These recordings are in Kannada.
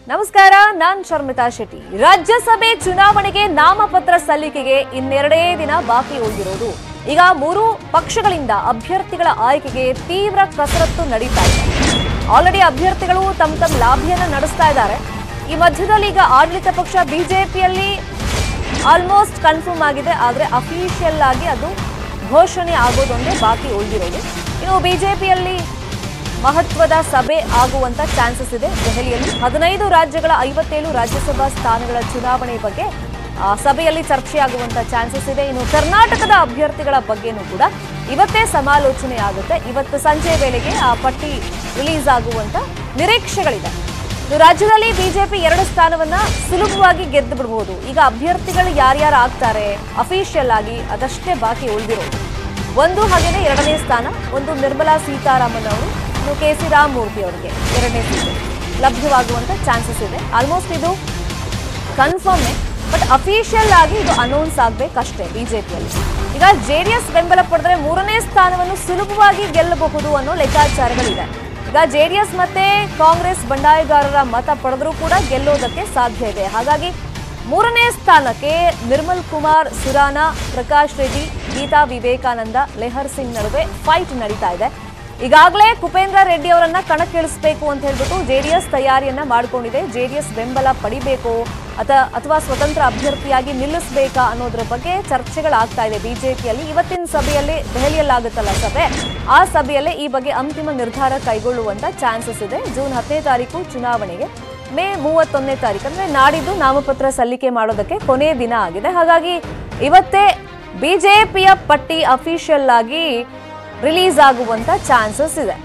ನಮಸ್ಕಾರ ನಾನ್ ಶರ್ಮಿತಾ ಶೆಟ್ಟಿ ರಾಜ್ಯಸಭೆ ಚುನಾವಣೆಗೆ ನಾಮಪತ್ರ ಸಲ್ಲಿಕೆಗೆ ಇನ್ನೆರಡೇ ದಿನ ಬಾಕಿ ಉಳಿದಿರೋದು ಈಗ ಮೂರು ಪಕ್ಷಗಳಿಂದ ಅಭ್ಯರ್ಥಿಗಳ ಆಯ್ಕೆಗೆ ತೀವ್ರ ಕಸರತ್ತು ನಡೀತಾ ಇದೆ ಆಲ್ರೆಡಿ ಅಭ್ಯರ್ಥಿಗಳು ತಮ್ಮ ತಮ್ಮ ಲಾಭಿಯನ್ನ ನಡೆಸ್ತಾ ಇದ್ದಾರೆ ಈ ಮಧ್ಯದಲ್ಲಿ ಈಗ ಆಡಳಿತ ಪಕ್ಷ ಬಿಜೆಪಿಯಲ್ಲಿ ಆಲ್ಮೋಸ್ಟ್ ಕನ್ಫರ್ಮ್ ಆಗಿದೆ ಆದರೆ ಅಫಿಷಿಯಲ್ ಆಗಿ ಅದು ಘೋಷಣೆ ಆಗೋದೊಂದೇ ಬಾಕಿ ಉಳಿದಿರೋದು ಇನ್ನು ಬಿಜೆಪಿಯಲ್ಲಿ ಮಹತ್ವದ ಸಭೆ ಆಗುವಂತ ಚಾನ್ಸಸ್ ಇದೆ ದೆಹಲಿಯಲ್ಲಿ ಹದಿನೈದು ರಾಜ್ಯಗಳ ಐವತ್ತೇಳು ರಾಜ್ಯಸಭಾ ಸ್ಥಾನಗಳ ಚುನಾವಣೆ ಬಗ್ಗೆ ಆ, ಸಭೆಯಲ್ಲಿ ಚರ್ಚೆಯಾಗುವಂತ ಚಾನ್ಸಸ್ ಇದೆ ಇನ್ನು ಕರ್ನಾಟಕದ ಅಭ್ಯರ್ಥಿಗಳ ಬಗ್ಗೆನೂ ಕೂಡ ಇವತ್ತೇ ಸಮಾಲೋಚನೆ ಆಗುತ್ತೆ ಇವತ್ತು ಸಂಜೆ ವೇಳೆಗೆ ಆ ಪಟ್ಟಿ ರಿಲೀಸ್ ಆಗುವಂತ ನಿರೀಕ್ಷೆಗಳಿದೆ ಇನ್ನು ರಾಜ್ಯದಲ್ಲಿ ಬಿಜೆಪಿ ಎರಡು ಸ್ಥಾನವನ್ನ ಸುಲಭವಾಗಿ ಗೆದ್ದು ಬಿಡಬಹುದು ಈಗ ಅಭ್ಯರ್ಥಿಗಳು ಯಾರ್ಯಾರು ಆಗ್ತಾರೆ ಅಫಿಷಿಯಲ್ ಆಗಿ ಅದಷ್ಟೇ ಬಾಕಿ ಉಳಿದಿರೋದು ಒಂದು ಹಾಗೇನೆ ಎರಡನೇ ಸ್ಥಾನ ಒಂದು ನಿರ್ಮಲಾ ಸೀತಾರಾಮನ್ ಅವರು ಇನ್ನು ಕೆ ಸಿ ರಾಮಮೂರ್ತಿ ಅವರಿಗೆ ಎರಡನೇ ಸೀಟು ಲಭ್ಯವಾಗುವಂತ ಚಾನ್ಸಸ್ ಇದೆ ಆಲ್ಮೋಸ್ಟ್ ಇದು ಕನ್ಫರ್ಮ್ ಬಟ್ ಅಫಿಷಿಯಲ್ ಆಗಿ ಇದು ಅನೌನ್ಸ್ ಆಗ್ಬೇಕಷ್ಟೇ ಬಿಜೆಪಿಯಲ್ಲಿ ಈಗ ಜೆಡಿಎಸ್ ಬೆಂಬಲ ಪಡೆದ್ರೆ ಮೂರನೇ ಸ್ಥಾನವನ್ನು ಸುಲಭವಾಗಿ ಗೆಲ್ಲಬಹುದು ಅನ್ನೋ ಲೆಕ್ಕಾಚಾರಗಳಿದೆ ಈಗ ಜೆಡಿಎಸ್ ಮತ್ತೆ ಕಾಂಗ್ರೆಸ್ ಬಂಡಾಯಗಾರರ ಮತ ಪಡೆದ್ರೂ ಕೂಡ ಗೆಲ್ಲೋದಕ್ಕೆ ಸಾಧ್ಯ ಇದೆ ಹಾಗಾಗಿ ಮೂರನೇ ಸ್ಥಾನಕ್ಕೆ ನಿರ್ಮಲ್ ಕುಮಾರ್ ಸುರಾನ ಪ್ರಕಾಶ್ ರೆಡ್ಡಿ ಗೀತಾ ವಿವೇಕಾನಂದ ಲೆಹರ್ ಸಿಂಗ್ ನಡುವೆ ಫೈಟ್ ನಡೀತಾ ಇದೆ ಈಗಾಗಲೇ ಕುಪೇಂದ್ರ ರೆಡ್ಡಿ ಅವರನ್ನ ಕಣಕ್ಕಿಳಿಸಬೇಕು ಅಂತ ಹೇಳ್ಬಿಟ್ಟು ಜೆಡಿಎಸ್ ತಯಾರಿಯನ್ನ ಮಾಡಿಕೊಂಡಿದೆ ಜೆಡಿಎಸ್ ಬೆಂಬಲ ಪಡಿಬೇಕು ಅಥ ಅಥವಾ ಸ್ವತಂತ್ರ ಅಭ್ಯರ್ಥಿಯಾಗಿ ನಿಲ್ಲಿಸಬೇಕಾ ಅನ್ನೋದ್ರ ಬಗ್ಗೆ ಚರ್ಚೆಗಳಾಗ್ತಾ ಇದೆ ಬಿಜೆಪಿಯಲ್ಲಿ ಇವತ್ತಿನ ಸಭೆಯಲ್ಲಿ ದೆಹಲಿಯಲ್ಲಾಗುತ್ತಲ್ಲ ಸಭೆ ಆ ಸಭೆಯಲ್ಲೇ ಈ ಬಗ್ಗೆ ಅಂತಿಮ ನಿರ್ಧಾರ ಕೈಗೊಳ್ಳುವಂತ ಚಾನ್ಸಸ್ ಇದೆ ಜೂನ್ ಹತ್ತನೇ ತಾರೀಕು ಚುನಾವಣೆಗೆ ಮೇ ಮೂವತ್ತೊಂದನೇ ತಾರೀಕು ಅಂದ್ರೆ ನಾಡಿದ್ದು ನಾಮಪತ್ರ ಸಲ್ಲಿಕೆ ಮಾಡೋದಕ್ಕೆ ಕೊನೆಯ ದಿನ ಆಗಿದೆ ಹಾಗಾಗಿ ಇವತ್ತೇ ಬಿಜೆಪಿಯ ಪಟ್ಟಿ ಅಫಿಷಿಯಲ್ ಆಗಿ ರಿಲೀಸ್ ಆಗುವಂತ ಚಾನ್ಸಸ್ ಇದೆ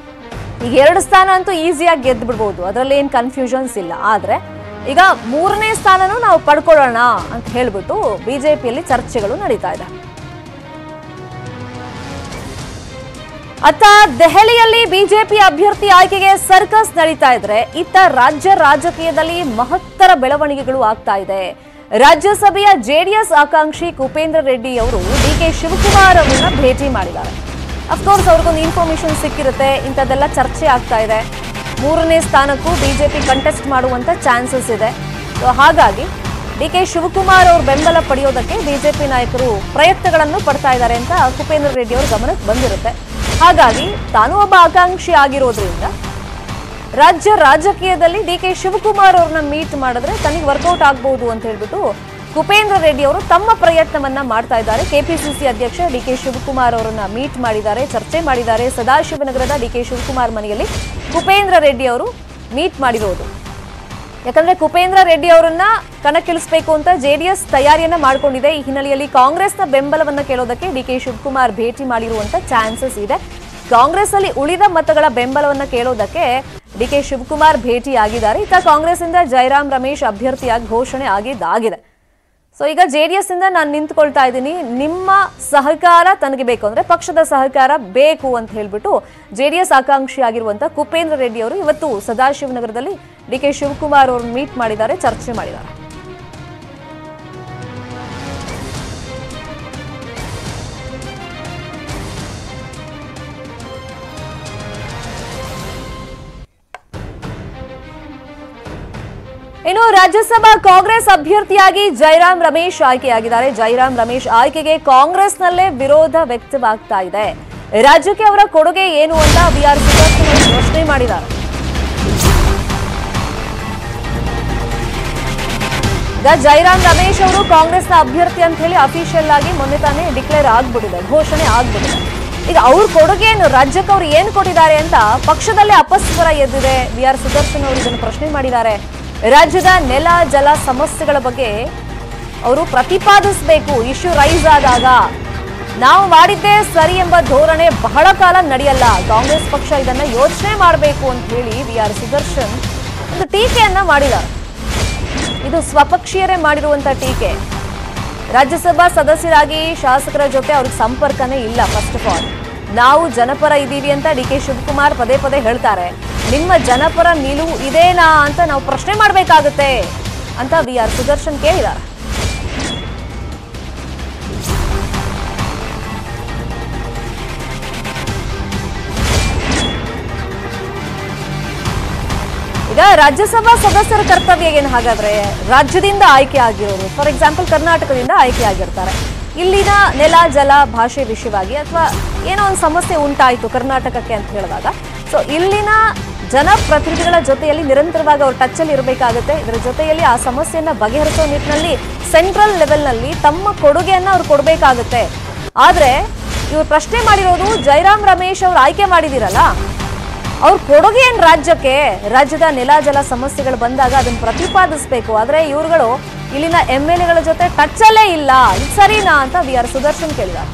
ಈಗ ಎರಡು ಸ್ಥಾನ ಅಂತೂ ಈಸಿಯಾಗಿ ಗೆದ್ದು ಬಿಡ್ಬೋದು ಅದರಲ್ಲಿ ಏನು ಕನ್ಫ್ಯೂಷನ್ಸ್ ಇಲ್ಲ ಆದ್ರೆ ಈಗ ಮೂರನೇ ಸ್ಥಾನನೂ ನಾವು ಪಡ್ಕೊಳ್ಳೋಣ ಅಂತ ಹೇಳ್ಬಿಟ್ಟು ಬಿಜೆಪಿಯಲ್ಲಿ ಚರ್ಚೆಗಳು ನಡೀತಾ ಇದೆ ಅತ್ತ ದೆಹಲಿಯಲ್ಲಿ ಬಿಜೆಪಿ ಅಭ್ಯರ್ಥಿ ಆಯ್ಕೆಗೆ ಸರ್ಕಸ್ ನಡೀತಾ ಇದ್ರೆ ಇತ್ತ ರಾಜ್ಯ ರಾಜಕೀಯದಲ್ಲಿ ಮಹತ್ತರ ಬೆಳವಣಿಗೆಗಳು ಆಗ್ತಾ ಇದೆ ರಾಜ್ಯಸಭೆಯ ಜೆಡಿಎಸ್ ಆಕಾಂಕ್ಷಿ ಕುಪೇಂದ್ರ ರೆಡ್ಡಿ ಅವರು ಡಿ ಕೆ ಶಿವಕುಮಾರ್ ಅವರನ್ನ ಭೇಟಿ ಮಾಡಿದ್ದಾರೆ ಅಫ್ಕೋರ್ಸ್ ಅವ್ರಿಗೊಂದು ಇನ್ಫಾರ್ಮೇಶನ್ ಸಿಕ್ಕಿರುತ್ತೆ ಇಂಥದ್ದೆಲ್ಲ ಚರ್ಚೆ ಆಗ್ತಾ ಇದೆ ಮೂರನೇ ಸ್ಥಾನಕ್ಕೂ ಬಿಜೆಪಿ ಕಂಟೆಸ್ಟ್ ಮಾಡುವಂತ ಚಾನ್ಸಸ್ ಇದೆ ಸೊ ಹಾಗಾಗಿ ಡಿ ಕೆ ಶಿವಕುಮಾರ್ ಅವ್ರ ಬೆಂಬಲ ಪಡೆಯೋದಕ್ಕೆ ಬಿಜೆಪಿ ನಾಯಕರು ಪ್ರಯತ್ನಗಳನ್ನು ಪಡ್ತಾ ಇದ್ದಾರೆ ಅಂತ ಕುಪೇಂದ್ರ ರೆಡ್ಡಿ ಅವ್ರ ಗಮನಕ್ಕೆ ಬಂದಿರುತ್ತೆ ಹಾಗಾಗಿ ತಾನು ಒಬ್ಬ ಆಕಾಂಕ್ಷಿ ಆಗಿರೋದ್ರಿಂದ ರಾಜ್ಯ ರಾಜಕೀಯದಲ್ಲಿ ಡಿ ಕೆ ಶಿವಕುಮಾರ್ ಅವ್ರನ್ನ ಮೀಟ್ ಮಾಡಿದ್ರೆ ತನಗೆ ವರ್ಕೌಟ್ ಆಗ್ಬಹುದು ಅಂತ ಹೇಳ್ಬಿಟ್ಟು ಕುಪೇಂದ್ರ ರೆಡ್ಡಿ ಅವರು ತಮ್ಮ ಪ್ರಯತ್ನವನ್ನ ಮಾಡ್ತಾ ಇದ್ದಾರೆ ಕೆಪಿಸಿಸಿ ಅಧ್ಯಕ್ಷ ಡಿ ಕೆ ಶಿವಕುಮಾರ್ ಅವರನ್ನ ಮೀಟ್ ಮಾಡಿದ್ದಾರೆ ಚರ್ಚೆ ಮಾಡಿದ್ದಾರೆ ಸದಾಶಿವನಗರದ ಡಿ ಕೆ ಶಿವಕುಮಾರ್ ಮನೆಯಲ್ಲಿ ಕುಪೇಂದ್ರ ರೆಡ್ಡಿ ಅವರು ಮೀಟ್ ಮಾಡಿರೋದು ಯಾಕಂದ್ರೆ ಕುಪೇಂದ್ರ ರೆಡ್ಡಿ ಅವರನ್ನ ಕಣಕ್ಕಿಳಿಸಬೇಕು ಅಂತ ಜೆಡಿಎಸ್ ತಯಾರಿಯನ್ನ ಮಾಡ್ಕೊಂಡಿದೆ ಈ ಹಿನ್ನೆಲೆಯಲ್ಲಿ ಕಾಂಗ್ರೆಸ್ನ ಬೆಂಬಲವನ್ನ ಕೇಳೋದಕ್ಕೆ ಡಿ ಕೆ ಶಿವಕುಮಾರ್ ಭೇಟಿ ಮಾಡಿರುವಂತ ಚಾನ್ಸಸ್ ಇದೆ ಕಾಂಗ್ರೆಸ್ ಅಲ್ಲಿ ಉಳಿದ ಮತಗಳ ಬೆಂಬಲವನ್ನ ಕೇಳೋದಕ್ಕೆ ಡಿ ಕೆ ಶಿವಕುಮಾರ್ ಭೇಟಿಯಾಗಿದ್ದಾರೆ ಇತ್ತ ಕಾಂಗ್ರೆಸ್ ಇಂದ ಜಯರಾಮ್ ರಮೇಶ್ ಅಭ್ಯರ್ಥಿಯಾಗಿ ಘೋಷಣೆ ಆಗಿದ್ದಾಗಿದೆ ಸೊ ಈಗ ಜೆ ಡಿ ಎಸ್ ಇಂದ ನಾನು ನಿಂತ್ಕೊಳ್ತಾ ಇದ್ದೀನಿ ನಿಮ್ಮ ಸಹಕಾರ ತನಗೆ ಬೇಕು ಅಂದ್ರೆ ಪಕ್ಷದ ಸಹಕಾರ ಬೇಕು ಅಂತ ಹೇಳ್ಬಿಟ್ಟು ಜೆ ಡಿ ಎಸ್ ಆಕಾಂಕ್ಷಿ ಆಗಿರುವಂತ ಕುಪೇಂದ್ರ ರೆಡ್ಡಿ ಅವರು ಇವತ್ತು ಸದಾಶಿವನಗರದಲ್ಲಿ ಡಿ ಕೆ ಶಿವಕುಮಾರ್ ಅವ್ರನ್ನ ಮೀಟ್ ಮಾಡಿದ್ದಾರೆ ಚರ್ಚೆ ಮಾಡಿದ್ದಾರೆ ಇನ್ನು ರಾಜ್ಯಸಭಾ ಕಾಂಗ್ರೆಸ್ ಅಭ್ಯರ್ಥಿಯಾಗಿ ಜೈರಾಮ್ ರಮೇಶ್ ಆಯ್ಕೆಯಾಗಿದ್ದಾರೆ ಜೈರಾಮ್ ರಮೇಶ್ ಆಯ್ಕೆಗೆ ಕಾಂಗ್ರೆಸ್ನಲ್ಲೇ ವಿರೋಧ ವ್ಯಕ್ತವಾಗ್ತಾ ಇದೆ ರಾಜ್ಯಕ್ಕೆ ಅವರ ಕೊಡುಗೆ ಏನು ಅಂತ ಬಿ ಆರ್ ಸುದರ್ಶನ್ ಪ್ರಶ್ನೆ ಮಾಡಿದ್ದಾರೆ ಈಗ ಜೈರಾಮ್ ರಮೇಶ್ ಅವರು ಕಾಂಗ್ರೆಸ್ನ ಅಭ್ಯರ್ಥಿ ಅಂತ ಹೇಳಿ ಅಫಿಷಿಯಲ್ ಆಗಿ ಮೊನ್ನೆ ತಾನೇ ಡಿಕ್ಲೇರ್ ಆಗ್ಬಿಟ್ಟಿದೆ ಘೋಷಣೆ ಆಗ್ಬಿಟ್ಟಿದೆ ಈಗ ಅವ್ರ ಕೊಡುಗೆ ಏನು ರಾಜ್ಯಕ್ಕೆ ಅವ್ರು ಏನು ಕೊಟ್ಟಿದ್ದಾರೆ ಅಂತ ಪಕ್ಷದಲ್ಲೇ ಅಪಸ್ವರ ಎದ್ದಿದೆ ಬಿ ಆರ್ ಸುದರ್ಶನ್ ಅವರು ಇದನ್ನು ಪ್ರಶ್ನೆ ಮಾಡಿದ್ದಾರೆ ರಾಜ್ಯದ ನೆಲ ಜಲ ಸಮಸ್ಯೆಗಳ ಬಗ್ಗೆ ಅವರು ಪ್ರತಿಪಾದಿಸಬೇಕು ಇಶ್ಯೂ ರೈಸ್ ಆದಾಗ ನಾವು ಮಾಡಿದ್ದೇ ಸರಿ ಎಂಬ ಧೋರಣೆ ಬಹಳ ಕಾಲ ನಡೆಯಲ್ಲ ಕಾಂಗ್ರೆಸ್ ಪಕ್ಷ ಇದನ್ನ ಯೋಚನೆ ಮಾಡಬೇಕು ಅಂತ ಹೇಳಿ ವಿ ಆರ್ ಸುದರ್ಶನ್ ಒಂದು ಟೀಕೆಯನ್ನ ಮಾಡಿದ್ದಾರೆ ಇದು ಸ್ವಪಕ್ಷೀಯರೇ ಮಾಡಿರುವಂತ ಟೀಕೆ ರಾಜ್ಯಸಭಾ ಸದಸ್ಯರಾಗಿ ಶಾಸಕರ ಜೊತೆ ಅವ್ರಿಗೆ ಸಂಪರ್ಕನೇ ಇಲ್ಲ ಫಸ್ಟ್ ಆಫ್ ಆಲ್ ನಾವು ಜನಪರ ಇದ್ದೀವಿ ಅಂತ ಡಿ ಕೆ ಶಿವಕುಮಾರ್ ಪದೇ ಪದೇ ಹೇಳ್ತಾರೆ ನಿಮ್ಮ ಜನಪರ ನಿಲುವು ಇದೇನಾ ಅಂತ ನಾವು ಪ್ರಶ್ನೆ ಮಾಡಬೇಕಾಗುತ್ತೆ ಅಂತ ವಿ ಆರ್ ಸುದರ್ಶನ್ ಕೇಳಿದ್ದಾರೆ ಈಗ ರಾಜ್ಯಸಭಾ ಸದಸ್ಯರ ಕರ್ತವ್ಯ ಏನು ಹಾಗಾದ್ರೆ ರಾಜ್ಯದಿಂದ ಆಯ್ಕೆ ಆಗಿರೋರು ಫಾರ್ ಎಕ್ಸಾಂಪಲ್ ಕರ್ನಾಟಕದಿಂದ ಆಯ್ಕೆ ಆಗಿರ್ತಾರೆ ಇಲ್ಲಿನ ನೆಲ ಜಲ ಭಾಷೆ ವಿಷಯವಾಗಿ ಅಥವಾ ಏನೋ ಒಂದು ಸಮಸ್ಯೆ ಉಂಟಾಯಿತು ಕರ್ನಾಟಕಕ್ಕೆ ಅಂತ ಹೇಳಿದಾಗ ಸೊ ಇಲ್ಲಿನ ಜನಪ್ರತಿನಿಧಿಗಳ ಜೊತೆಯಲ್ಲಿ ನಿರಂತರವಾಗಿ ಅವ್ರು ಟಚ್ ಅಲ್ಲಿ ಇರಬೇಕಾಗುತ್ತೆ ಇದರ ಜೊತೆಯಲ್ಲಿ ಆ ಸಮಸ್ಯೆಯನ್ನ ಬಗೆಹರಿಸೋ ನಿಟ್ಟಿನಲ್ಲಿ ಸೆಂಟ್ರಲ್ ಲೆವೆಲ್ನಲ್ಲಿ ತಮ್ಮ ಕೊಡುಗೆಯನ್ನ ಅವ್ರು ಕೊಡಬೇಕಾಗುತ್ತೆ ಆದ್ರೆ ಇವ್ರು ಪ್ರಶ್ನೆ ಮಾಡಿರೋದು ಜೈರಾಮ್ ರಮೇಶ್ ಅವ್ರು ಆಯ್ಕೆ ಮಾಡಿದಿರಲ್ಲ ಅವ್ರ ಕೊಡುಗೆ ಏನ್ ರಾಜ್ಯಕ್ಕೆ ರಾಜ್ಯದ ನೆಲ ಜಲ ಸಮಸ್ಯೆಗಳು ಬಂದಾಗ ಅದನ್ನ ಪ್ರತಿಪಾದಿಸಬೇಕು ಆದ್ರೆ ಇವ್ರುಗಳು ಇಲ್ಲಿನ ಎಂ ಎಲ್ ಎಗಳ ಜೊತೆ ಟಚ್ ಅಲ್ಲೇ ಇಲ್ಲ ಇದು ಸರಿನಾ ಅಂತ ವಿ ಆರ್ ಸುದರ್ಶನ್ ಕೇಳಿದ್ದಾರೆ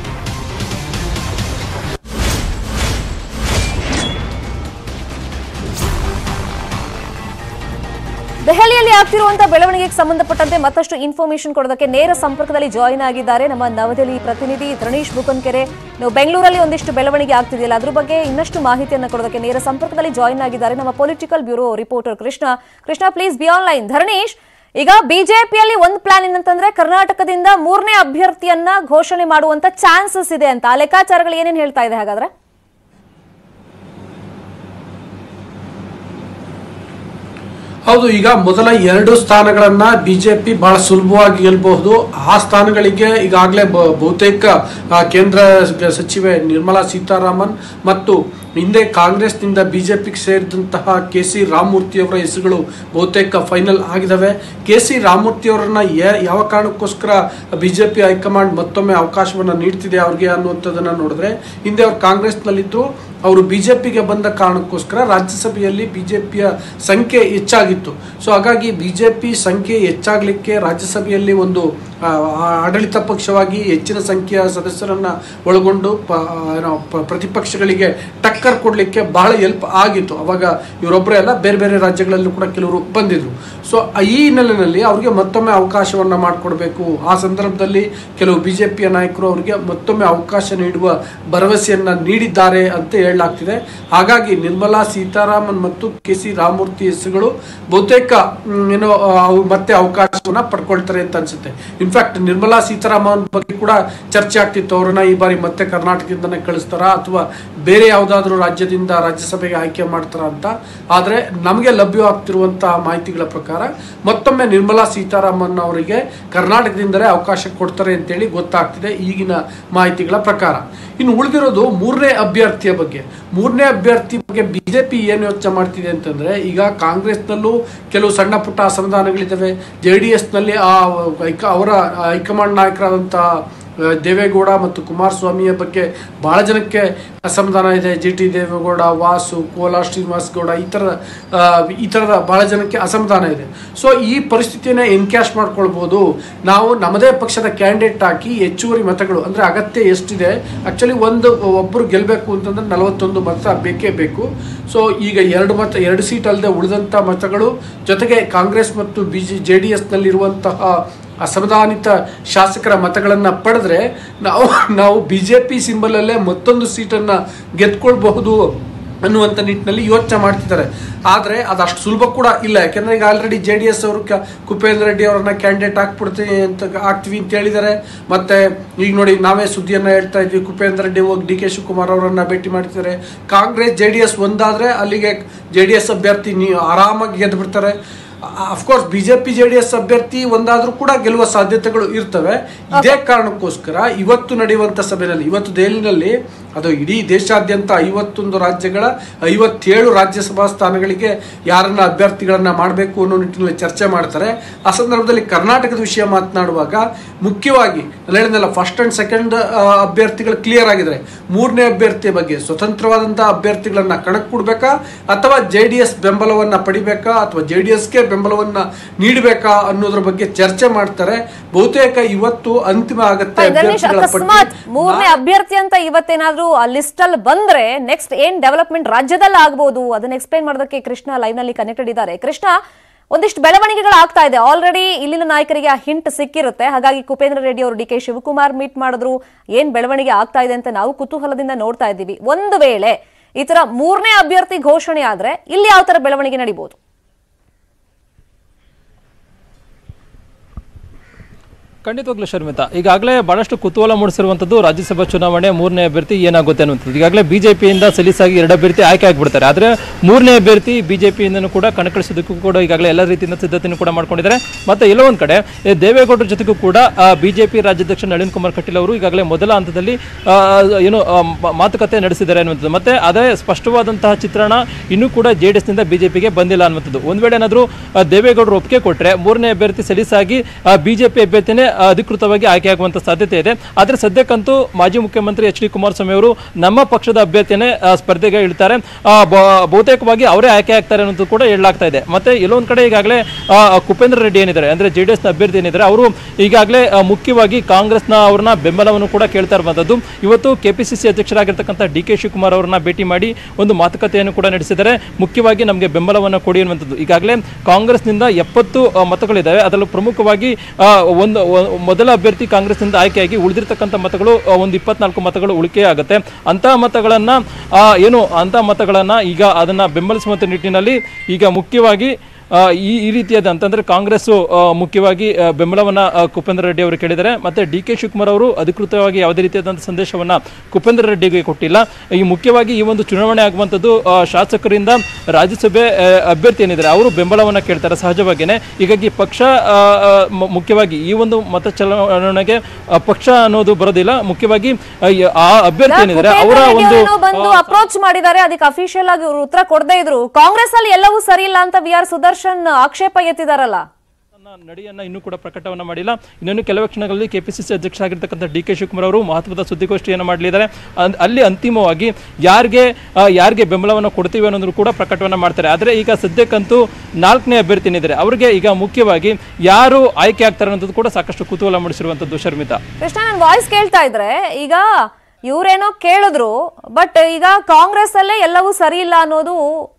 ದೆಹಲಿಯಲ್ಲಿ ಆಗ್ತಿರುವಂತಹ ಬೆಳವಣಿಗೆಗೆ ಸಂಬಂಧಪಟ್ಟಂತೆ ಮತ್ತಷ್ಟು ಇನ್ಫಾರ್ಮೇಶನ್ ಕೊಡೋದಕ್ಕೆ ನೇರ ಸಂಪರ್ಕದಲ್ಲಿ ಜಾಯಿನ್ ಆಗಿದ್ದಾರೆ ನಮ್ಮ ನವದೆಹಲಿ ಪ್ರತಿನಿಧಿ ರಣೀಶ್ ಬುಕನ್ಕೆರೆ ನಾವು ಬೆಂಗಳೂರಲ್ಲಿ ಒಂದಿಷ್ಟು ಬೆಳವಣಿಗೆ ಆಗ್ತಿದೆಯಲ್ಲ ಅದ್ರ ಬಗ್ಗೆ ಇನ್ನಷ್ಟು ಮಾಹಿತಿಯನ್ನು ಕೊಡೋದಕ್ಕೆ ನೇರ ಸಂಪರ್ಕದಲ್ಲಿ ಜಾಯಿನ್ ಆಗಿದ್ದಾರೆ ನಮ್ಮ political bureau reporter Krishna Krishna please be online Dharanish ಈಗ ಬಿಜೆಪಿಯಲ್ಲಿ ಒಂದು ಪ್ಲಾನ್ ಏನಂತಂದ್ರೆ ಕರ್ನಾಟಕದಿಂದ ಮೂರನೇ ಅಭ್ಯರ್ಥಿಯನ್ನ ಘೋಷಣೆ ಮಾಡುವಂತ ಚಾನ್ಸಸ್ ಇದೆ ಅಂತ ಆ ಲೆಕ್ಕಾಚಾರಗಳು ಏನೇನು ಹೇಳ್ತಾ ಇದೆ ಹಾಗಾದ್ರೆ ಹೌದು ಈಗ ಮೊದಲ ಎರಡು ಸ್ಥಾನಗಳನ್ನ ಬಿಜೆಪಿ ಬಹಳ ಸುಲಭವಾಗಿ ಗೆಲ್ಲಬಹುದು ಆ ಸ್ಥಾನಗಳಿಗೆ ಈಗಾಗಲೇ ಬ- ಬಹುತೇಕ ಆ, ಕೇಂದ್ರ ಸ- ಸಚಿವೆ ನಿರ್ಮಲಾ ಸೀತಾರಾಮನ್ ಮತ್ತು ಹಿಂದೆ ಕಾಂಗ್ರೆಸ್ನಿಂದ ಬಿಜೆಪಿಗೆ ಸೇರಿದಂತಹ ಕೆ ಸಿ ರಾಮಮೂರ್ತಿ ಅವರ ಹೆಸರುಗಳು ಬಹುತೇಕ ಫೈನಲ್ ಆಗಿದಾವೆ ಕೆ ಸಿ ರಾಮಮೂರ್ತಿ ಅವರನ್ನ ಯಾ- ಯಾವ ಕಾರಣಕ್ಕೋಸ್ಕರ ಬಿಜೆಪಿ ಹೈಕಮಾಂಡ್ ಮತ್ತೊಮ್ಮೆ ಅವಕಾಶವನ್ನ ನೀಡ್ತಿದೆ ಅವ್ರಿಗೆ ಅನ್ನುವಂಥದ್ದನ್ನ ನೋಡಿದ್ರೆ ಹಿಂದೆ ಅವ್ರು ಕಾಂಗ್ರೆಸ್ನಲ್ಲಿದ್ದು ಅವರು ಬಿಜೆಪಿಗೆ ಬಂದ ಕಾರಣಕ್ಕೋಸ್ಕರ ರಾಜ್ಯಸಭೆಯಲ್ಲಿ ಬಿಜೆಪಿಯ ಸಂಖ್ಯೆ ಹೆಚ್ಚಾಗಿತ್ತು ಸೊ ಹಾಗಾಗಿ ಬಿಜೆಪಿ ಸಂಖ್ಯೆ ಹೆಚ್ಚಾಗಲಿಕ್ಕೆ ರಾಜ್ಯಸಭೆಯಲ್ಲಿ ಒಂದು ಆ, ಆ, ಆಡಳಿತ ಪಕ್ಷವಾಗಿ ಹೆಚ್ಚಿನ ಸಂಖ್ಯೆಯ ಸದಸ್ಯರನ್ನ ಒಳಗೊಂಡು ಪ ಏನೋ ಪ- ಪ್ರತಿಪಕ್ಷಗಳಿಗೆ ಟಕ್ಕರ್ ಕೊಡಲಿಕ್ಕೆ ಬಹಳ ಹೆಲ್ಪ್ ಆಗಿತ್ತು ಅವಾಗ ಇವರೊಬ್ಬರೇ ಅಲ್ಲ ಬೇರೆ ಬೇರೆ ರಾಜ್ಯಗಳಲ್ಲೂ ಕೂಡ ಕೆಲವರು ಬಂದಿದ್ರು ಸೊ ಈ ಹಿನ್ನೆಲೆಯಲ್ಲಿ ಅವ್ರಿಗೆ ಮತ್ತೊಮ್ಮೆ ಅವಕಾಶವನ್ನ ಮಾಡಿಕೊಡ್ಬೇಕು ಆ ಸಂದರ್ಭದಲ್ಲಿ ಕೆಲವು ಬಿಜೆಪಿಯ ನಾಯಕರು ಅವರಿಗೆ ಮತ್ತೊಮ್ಮೆ ಅವಕಾಶ ನೀಡುವ ಭರವಸೆಯನ್ನ ನೀಡಿದ್ದಾರೆ ಅಂತ ಹೇಳಲಾಗ್ತಿದೆ ಹಾಗಾಗಿ ನಿರ್ಮಲಾ ಸೀತಾರಾಮನ್ ಮತ್ತು ಕೆ ಸಿ ರಾಮಮೂರ್ತಿ ಹೆಸರುಗಳು ಬಹುತೇಕ ಮ್, ಏನೋ ಆ, ಅವ್ರು ಮತ್ತೆ ಅವಕಾಶವನ್ನ ಪಡ್ಕೊಳ್ತಾರೆ ಅಂತ ಅನ್ಸುತ್ತೆ ಇನ್ಫ್ಯಾಕ್ಟ್ ನಿರ್ಮಲಾ ಸೀತಾರಾಮನ್ ಬಗ್ಗೆ ಕೂಡ ಚರ್ಚೆ ಆಗ್ತಿತ್ತು ಅವ್ರನ್ನ ಈ ಬಾರಿ ಮತ್ತೆ ಕರ್ನಾಟಕದಿಂದನೇ ಕಳಿಸ್ತಾರಾ ಅಥವಾ ಬೇರೆ ಯಾವುದಾದ್ರೂ ರಾಜ್ಯದಿಂದ ರಾಜ್ಯಸಭೆಗೆ ಆಯ್ಕೆ ಮಾಡ್ತಾರ ಅಂತ ಆದ್ರೆ ನಮಗೆ ಲಭ್ಯವಾಗ್ತಿರುವಂತಹ ಮಾಹಿತಿಗಳ ಪ್ರಕಾರ ಮತ್ತೊಮ್ಮೆ ನಿರ್ಮಲಾ ಸೀತಾರಾಮನ್ ಅವರಿಗೆ ಕರ್ನಾಟಕದಿಂದಲೇ ಅವಕಾಶ ಕೊಡ್ತಾರೆ ಅಂತೇಳಿ ಗೊತ್ತಾಗ್ತಿದೆ ಈಗಿನ ಮಾಹಿತಿಗಳ ಪ್ರಕಾರ ಇನ್ನು ಉಳಿದಿರೋದು ಮೂರನೇ ಅಭ್ಯರ್ಥಿಯ ಬಗ್ಗೆ ಮೂರನೇ ಅಭ್ಯರ್ಥಿ ಬಗ್ಗೆ ಬಿಜೆಪಿ ಏನು ಯೋಚನೆ ಮಾಡ್ತಿದೆ ಅಂತಂದ್ರೆ ಈಗ ಕಾಂಗ್ರೆಸ್ನಲ್ಲೂ ಕೆಲವು ಸಣ್ಣ ಪುಟ್ಟ ಅಸಮಾಧಾನಗಳಿದ್ದಾವೆ ಜೆ ಡಿ ಎಸ್ನಲ್ಲಿ ಆ ಹೈಕ ಅವರ ಹೈಕಮಾಂಡ್ ನಾಯಕರಾದಂತಹ ಆ, ದೇವೇಗೌಡ ಮತ್ತು ಕುಮಾರಸ್ವಾಮಿಯ ಬಗ್ಗೆ ಬಹಳ ಜನಕ್ಕೆ ಅಸಮಾಧಾನ ಇದೆ ಜಿ ಟಿ ದೇವೇಗೌಡ ವಾಸು ಕೋಲಾರ್ ಶ್ರೀನಿವಾಸ್ ಗೌಡ ಈ ಥರದ ಆ, ಈ ಥರದ ಬಹಳ ಜನಕ್ಕೆ ಅಸಮಾಧಾನ ಇದೆ ಸೊ ಈ ಪರಿಸ್ಥಿತಿಯನ್ನ ಎನ್ಕ್ಯಾಶ್ ಮಾಡ್ಕೊಳ್ಬೋದು ನಾವು ನಮ್ಮದೇ ಪಕ್ಷದ ಕ್ಯಾಂಡಿಡೇಟ್ ಹಾಕಿ ಹೆಚ್ಚುವರಿ ಮತಗಳು ಅಂದರೆ ಅಗತ್ಯ ಎಷ್ಟಿದೆ ಆ್ಯಕ್ಚುಲಿ ಒಂದು ಒಬ್ಬರು ಗೆಲ್ಲಬೇಕು ಅಂತಂದ್ರೆ ನಲವತ್ತೊಂದು ಮತ ಬೇಕೇ ಬೇಕು ಸೊ ಈಗ ಎರಡು ಮತ ಎರಡು ಸೀಟ್ ಅಲ್ಲದೆ ಉಳಿದಂಥ ಮತಗಳು ಜೊತೆಗೆ ಕಾಂಗ್ರೆಸ್ ಮತ್ತು ಬಿ ಜೆ ಜೆ ಡಿ ಎಸ್ನಲ್ಲಿರುವಂತಹ ಅಸಮಾಧಾನಿತ ಶಾಸಕರ ಮತಗಳನ್ನ ಪಡೆದ್ರೆ ನಾವು ನಾವು ಬಿ ಜೆ ಪಿ ಸಿಂಬಲಲ್ಲೇ ಮತ್ತೊಂದು ಸೀಟನ್ನು ಗೆದ್ಕೊಳ್ಬಹುದು ಅನ್ನುವಂಥ ನಿಟ್ಟಿನಲ್ಲಿ ಯೋಚನೆ ಮಾಡ್ತಿದ್ದಾರೆ ಆದರೆ ಅದು ಅಷ್ಟು ಸುಲಭ ಕೂಡ ಇಲ್ಲ ಯಾಕೆಂದ್ರೆ ಈಗ ಆಲ್ರೆಡಿ ಜೆ ಡಿ ಎಸ್ ಅವರು ಕ- ಕುಪೇಂದ್ರ ರೆಡ್ಡಿ ಅವರನ್ನ ಕ್ಯಾಂಡಿಡೇಟ್ ಹಾಕ್ಬಿಡ್ತೀವಿ ಅಂತ ಹಾಕ್ತೀವಿ ಅಂತ ಹೇಳಿದ್ದಾರೆ ಮತ್ತೆ ಈಗ ನೋಡಿ ನಾವೇ ಸುದ್ದಿಯನ್ನ ಹೇಳ್ತಾ ಇದ್ವಿ ಕುಪೇಂದ್ರ ರೆಡ್ಡಿ ಹೋಗಿ ಡಿ ಕೆ ಶಿವಕುಮಾರ್ ಅವರನ್ನ ಭೇಟಿ ಮಾಡ್ತಿದ್ದಾರೆ ಕಾಂಗ್ರೆಸ್ ಜೆ ಡಿ ಎಸ್ ಒಂದಾದ್ರೆ ಅಲ್ಲಿಗೆ ಜೆ ಡಿ ಎಸ್ ಅಭ್ಯರ್ಥಿ ನೀವು ಆರಾಮಾಗಿ ಗೆದ್ದು ಬಿಡ್ತಾರೆ of course BJP J D S ಅಭ್ಯರ್ಥಿ ಒಂದಾದ್ರೂ ಕೂಡ ಗೆಲ್ಲುವ ಸಾಧ್ಯತೆಗಳು ಇರ್ತವೆ ಇದೇ ಕಾರಣಕ್ಕೋಸ್ಕರ ಇವತ್ತು ನಡೆಯುವಂತ ಸಭೆಯಲ್ಲಿ ಇವತ್ತು ದೆಹಲಿನಲ್ಲಿ ಅದು ಇಡೀ ದೇಶಾದ್ಯಂತ ಐವತ್ತೊಂದು ರಾಜ್ಯಗಳ ಐವತ್ತೇಳು ರಾಜ್ಯಸಭಾ ಸ್ಥಾನಗಳಿಗೆ ಯಾರನ್ನ ಅಭ್ಯರ್ಥಿಗಳನ್ನ ಮಾಡಬೇಕು ಅನ್ನೋ ನಿಟ್ಟಿನಲ್ಲಿ ಚರ್ಚೆ ಮಾಡ್ತಾರೆ ಆ ಸಂದರ್ಭದಲ್ಲಿ ಕರ್ನಾಟಕದ ವಿಷಯ ಮಾತನಾಡುವಾಗ ಮುಖ್ಯವಾಗಿ ನಾನು ಹೇಳಿದ್ನಲ್ಲ ಫಸ್ಟ್ ಅಂಡ್ ಸೆಕೆಂಡ್ ಅಭ್ಯರ್ಥಿಗಳು ಕ್ಲಿಯರ್ ಆಗಿದ್ದಾರೆ ಮೂರನೇ ಅಭ್ಯರ್ಥಿಯ ಬಗ್ಗೆ ಸ್ವತಂತ್ರವಾದಂತಹ ಅಭ್ಯರ್ಥಿಗಳನ್ನ ಕಣಕ್ಕೆ ಕೊಡ್ಬೇಕಾ ಅಥವಾ ಜೆ ಡಿ ಎಸ್ ಬೆಂಬಲವನ್ನ ಪಡಿಬೇಕಾ ಅಥವಾ ಜೆ ಡಿ ಎಸ್ಗೆ ಬೆಂಬಲವನ್ನ ನೀಡಬೇಕಾ ಅನ್ನೋದ್ರ ಬಗ್ಗೆ ಚರ್ಚೆ ಮಾಡ್ತಾರೆ ಬಹುತೇಕ ಇವತ್ತು ಅಂತಿಮ ಆಗತ್ತೆ ಗಣೇಶ್ ಅಭ್ಯರ್ಥಿಗಳ ಅಕಸ್ಮಾತ್ ಪಟ್ಟಿ ಮೂರನೇ ಅಭ್ಯರ್ಥಿ ಅಂತ ಇವತ್ತೇನಾದ್ರೂ ಆ ಲಿಸ್ಟ್ ಅಲ್ಲಿ ಬಂದ್ರೆ ನೆಕ್ಸ್ಟ್ ಏನ್ ಡೆವಲಪ್ಮೆಂಟ್ ರಾಜ್ಯದಲ್ಲಿ ಆಗ್ಬೋದು ಅದನ್ನ ಎಕ್ಸ್ಪ್ಲೈನ್ ಮಾಡೋದಕ್ಕೆ ಕೃಷ್ಣ ಲೈವ್ ನಲ್ಲಿ ಕನೆಕ್ಟೆಡ್ ಇದ್ದಾರೆ ಕೃಷ್ಣ ಒಂದಿಷ್ಟು ಬೆಳವಣಿಗೆಗಳು ಆಗ್ತಾ ಇದೆ ಆಲ್ರೆಡಿ ಇಲ್ಲಿನ ನಾಯಕರಿಗೆ ಆ ಹಿಂಟ್ ಸಿಕ್ಕಿರುತ್ತೆ ಹಾಗಾಗಿ ಕುಪೇಂದ್ರ ರೆಡ್ಡಿ ಅವರು ಡಿ ಕೆ ಶಿವಕುಮಾರ್ ಮೀಟ್ ಮಾಡಿದ್ರು ಏನ್ ಬೆಳವಣಿಗೆ ಆಗ್ತಾ ಇದೆ ಅಂತ ನಾವು ಕುತೂಹಲದಿಂದ ನೋಡ್ತಾ ಇದ್ದೀವಿ ಒಂದು ವೇಳೆ ಈ ತರ ಮೂರನೇ ಅಭ್ಯರ್ಥಿ ಘೋಷಣೆ ಆದ್ರೆ ಇಲ್ಲಿ ಯಾವ ತರ ಬೆಳವಣಿಗೆ ನಡೀಬಹುದು ಖಂಡಿತವಾಗ್ಲೂ ಶರ್ಮಿತಾ ಈಗಾಗಲೇ ಬಹಳಷ್ಟು ಕುತೂಹಲ ಮೂಡಿಸಿರುವಂಥದ್ದು ರಾಜ್ಯಸಭಾ ಚುನಾವಣೆ ಮೂರನೇ ಅಭ್ಯರ್ಥಿ ಏನಾಗುತ್ತೆ ಅನ್ನುವಂಥದ್ದು ಈಗಾಗಲೇ ಬಿಜೆಪಿಯಿಂದ ಸಲೀಸಾಗಿ ಎರಡು ಅಭ್ಯರ್ಥಿ ಆಯ್ಕೆ ಆಗಿಬಿಡ್ತಾರೆ ಆದರೆ ಮೂರನೇ ಅಭ್ಯರ್ಥಿ ಬಿಜೆಪಿಯಿಂದನೂ ಕೂಡ ಕಣಕ್ಕಿಳಿಸೋದಕ್ಕೂ ಕೂಡ ಈಗಾಗಲೇ ಎಲ್ಲ ರೀತಿಯಿಂದ ಸಿದ್ಧತೆಯನ್ನು ಕೂಡ ಮಾಡ್ಕೊಂಡಿದ್ದಾರೆ ಮತ್ತೆ ಎಲ್ಲೋ ಒಂದು ಕಡೆ ಈ ದೇವೇಗೌಡರ ಜೊತೆಗೂ ಕೂಡ ಬಿಜೆಪಿ ರಾಜ್ಯಾಧ್ಯಕ್ಷ ನಳಿನ್ ಕುಮಾರ್ ಕಟೀಲ್ ಅವರು ಈಗಾಗಲೇ ಮೊದಲ ಹಂತದಲ್ಲಿ ಆ, ಏನು ಆ, ಮ- ಮಾತುಕತೆ ನಡೆಸಿದ್ದಾರೆ ಅನ್ನುವಂಥದ್ದು ಮತ್ತೆ ಅದೇ ಸ್ಪಷ್ಟವಾದಂತಹ ಚಿತ್ರಣ ಇನ್ನೂ ಕೂಡ ಜೆ ಡಿ ಎಸ್ನಿಂದ ಬಿಜೆಪಿಗೆ ಬಂದಿಲ್ಲ ಅನ್ನುವಂಥದ್ದು ಒಂದು ವೇಳೆ ಏನಾದರೂ ದೇವೇಗೌಡರು ಒಪ್ಪಿಗೆ ಕೊಟ್ಟರೆ ಮೂರನೇ ಅಭ್ಯರ್ಥಿ ಸಲೀಸಾಗಿ ಬಿಜೆಪಿ ಅಭ್ಯರ್ಥಿನೇ ಆ, ಅಧಿಕೃತವಾಗಿ ಆಯ್ಕೆಯಾಗುವಂಥ ಸಾಧ್ಯತೆ ಇದೆ ಆದರೆ ಸದ್ಯಕ್ಕಂತೂ ಮಾಜಿ ಮುಖ್ಯಮಂತ್ರಿ ಎಚ್ ಡಿ ಕುಮಾರಸ್ವಾಮಿ ಅವರು ನಮ್ಮ ಪಕ್ಷದ ಅಭ್ಯರ್ಥಿನೇ ಆ, ಸ್ಪರ್ಧೆಗೆ ಇಳ್ತಾರೆ ಆ, ಬ- ಬಹುತೇಕವಾಗಿ ಅವರೇ ಆಯ್ಕೆ ಆಗ್ತಾರೆ ಅನ್ನೋದು ಕೂಡ ಹೇಳಲಾಗ್ತಾ ಇದೆ ಮತ್ತೆ ಎಲ್ಲೊಂದು ಕಡೆ ಈಗಾಗಲೇ ಆ, ಕುಪೇಂದ್ರ ರೆಡ್ಡಿ ಏನಿದ್ದಾರೆ ಅಂದ್ರೆ ಜೆ ಡಿ ಎಸ್ನ ಅಭ್ಯರ್ಥಿ ಏನಿದ್ದಾರೆ ಅವರು ಈಗಾಗಲೇ ಆ, ಮುಖ್ಯವಾಗಿ ಕಾಂಗ್ರೆಸ್ನ ಅವ್ರನ್ನ ಬೆಂಬಲವನ್ನು ಕೂಡ ಕೇಳ್ತಾ ಇರುವಂಥದ್ದು ಇವತ್ತು ಕೆಪಿಸಿಸಿ ಅಧ್ಯಕ್ಷರಾಗಿರ್ತಕ್ಕಂಥ ಡಿ ಕೆ ಶಿವಕುಮಾರ್ ಅವರನ್ನ ಭೇಟಿ ಮಾಡಿ ಒಂದು ಮಾತುಕತೆಯನ್ನು ಕೂಡ ನಡೆಸಿದ್ದಾರೆ ಮುಖ್ಯವಾಗಿ ನಮಗೆ ಬೆಂಬಲವನ್ನು ಕೊಡಿ ಅನ್ನುವಂಥದ್ದು ಈಗಾಗಲೇ ಕಾಂಗ್ರೆಸ್ನಿಂದ ಎಪ್ಪತ್ತು ಆ, ಮತಗಳಿದ್ದಾವೆ ಅದರಲ್ಲೂ ಪ್ರಮುಖವಾಗಿ ಆ, ಒಂದು ಒ- ಮೊದಲ ಅಭ್ಯರ್ಥಿ ಕಾಂಗ್ರೆಸ್ನಿಂದ ಆಯ್ಕೆಯಾಗಿ ಉಳಿದಿರ್ತಕ್ಕಂಥ ಮತಗಳು ಆ, ಒಂದು ಇಪ್ಪತ್ನಾಲ್ಕು ಮತಗಳು ಉಳಿಕೆ ಆಗುತ್ತೆ ಅಂತಹ ಮತಗಳನ್ನ ಆ, ಏನು ಅಂತಹ ಮತಗಳನ್ನ ಈಗ ಅದನ್ನ ಬೆಂಬಲಿಸುವಂತ ನಿಟ್ಟಿನಲ್ಲಿ ಈಗ ಮುಖ್ಯವಾಗಿ ಆ, ಈ ಈ ರೀತಿಯಾದ ಅಂತಂದ್ರೆ ಕಾಂಗ್ರೆಸ್ ಮುಖ್ಯವಾಗಿ ಆ, ಬೆಂಬಲವನ್ನ ಆ, ಕುಪೇಂದ್ರ ರೆಡ್ಡಿ ಅವರು ಕೇಳಿದ್ದಾರೆ ಮತ್ತೆ ಡಿ ಕೆ ಶಿವಕುಮಾರ್ ಅವರು ಅಧಿಕೃತವಾಗಿ ಯಾವುದೇ ರೀತಿಯಾದಂಥ ಸಂದೇಶವನ್ನ ಕುಪೇಂದ್ರ ರೆಡ್ಡಿಗೆ ಕೊಟ್ಟಿಲ್ಲ ಈ ಮುಖ್ಯವಾಗಿ ಈ ಒಂದು ಚುನಾವಣೆ ಆಗುವಂಥದ್ದು ಆ, ಶಾಸಕರಿಂದ ರಾಜ್ಯಸಭೆ ಆ, ಅಭ್ಯರ್ಥಿ ಏನಿದ್ದಾರೆ ಅವರು ಬೆಂಬಲವನ್ನ ಕೇಳ್ತಾರೆ ಸಹಜವಾಗಿಯೇ ಹೀಗಾಗಿ ಪಕ್ಷ ಆ, ಆ, ಮ- ಮುಖ್ಯವಾಗಿ ಈ ಒಂದು ಮತ ಚಲಾವಣೆಗೆ ಆ, ಪಕ್ಷ ಅನ್ನೋದು ಬರೋದಿಲ್ಲ ಮುಖ್ಯವಾಗಿ ಆ, ಈ- ಆ ಅಭ್ಯರ್ಥಿ ಏನಿದ್ದಾರೆ ಅವರ ಕುಪೇಂದ್ರ ಒಂದು ರೆಡ್ಡಿ ಅವ್ರನ್ನು ಬಂದು ಅಪ್ರೋಚ್ ಮಾಡಿದ್ದಾರೆ ಅದಕ್ಕೆ ಅಫಿಷಿಯಲ್ ಆಗಿ ಇವ್ರು ಉತ್ತರ ಕೊಡದೇ ಇದ್ರು ಕಾಂಗ್ರೆಸ್ ಅಲ್ಲಿ ಎಲ್ಲವೂ ಸರಿ ಇಲ್ಲ ಅಂತ ವಿ ಆರ್ ಸುದರ್ಶನ್ ಆಕ್ಷೇಪ ಎತ್ತಿದಾರಲ್ಲ ತನ್ನ ನಡೆಯನ್ನ ಇನ್ನೂ ಕೂಡ ಪ್ರಕಟವನ್ನ ಮಾಡಿಲ್ಲ ಇನ್ನೊಂದು ಕೆಲವೇ ಕ್ಷಣಗಳಲ್ಲಿ ಕೆಪಿಸಿಸಿ ಅಧ್ಯಕ್ಷ ಆಗಿರ್ತಕ್ಕಂಥ ಡಿ ಕೆ ಶಿವಕುಮಾರ್ ಅವರು ಮಹತ್ವದ ಸುದ್ದಿಗೋಷ್ಠಿಯನ್ನು ಮಾಡಲಿದ್ದಾರೆ ಅನ್- ಅಲ್ಲಿ ಅಂತಿಮವಾಗಿ ಯಾರಿಗೆ ಆ, ಯಾರಿಗೆ ಬೆಂಬಲವನ್ನು ಕೊಡ್ತೀವಿ ಅನ್ನೋದು ಕೂಡ ಪ್ರಕಟವನ್ನ ಮಾಡ್ತಾರೆ ಆದರೆ ಈಗ ಸದ್ಯಕ್ಕಂತೂ ನಾಲ್ಕನೇ ಅಭ್ಯರ್ಥಿ ಏನಿದ್ದಾರೆ ಅವರಿಗೆ ಈಗ ಮುಖ್ಯವಾಗಿ ಯಾರು ಆಯ್ಕೆ ಆಗ್ತಾರೆ ಅನ್ನೋದು ಕೂಡ ಸಾಕಷ್ಟು ಕುತೂಹಲ ಮೂಡಿಸಿರುವಂಥದ್ದು ಶರ್ಮಿತಾ ಕೃಷ್ಣ ನನ್ನ ವಾಯ್ಸ್ ಕೇಳ್ತಾ ಇದ್ರೆ ಈಗ ಇವ್ರೇನೋ ಕೇಳಿದ್ರು ಬಟ್ ಈಗ ಕಾಂಗ್ರೆಸ್ ಅಲ್ಲೇ ಎಲ್ಲವೂ ಸರಿ ಇಲ್ಲ ಅನ್ನೋದು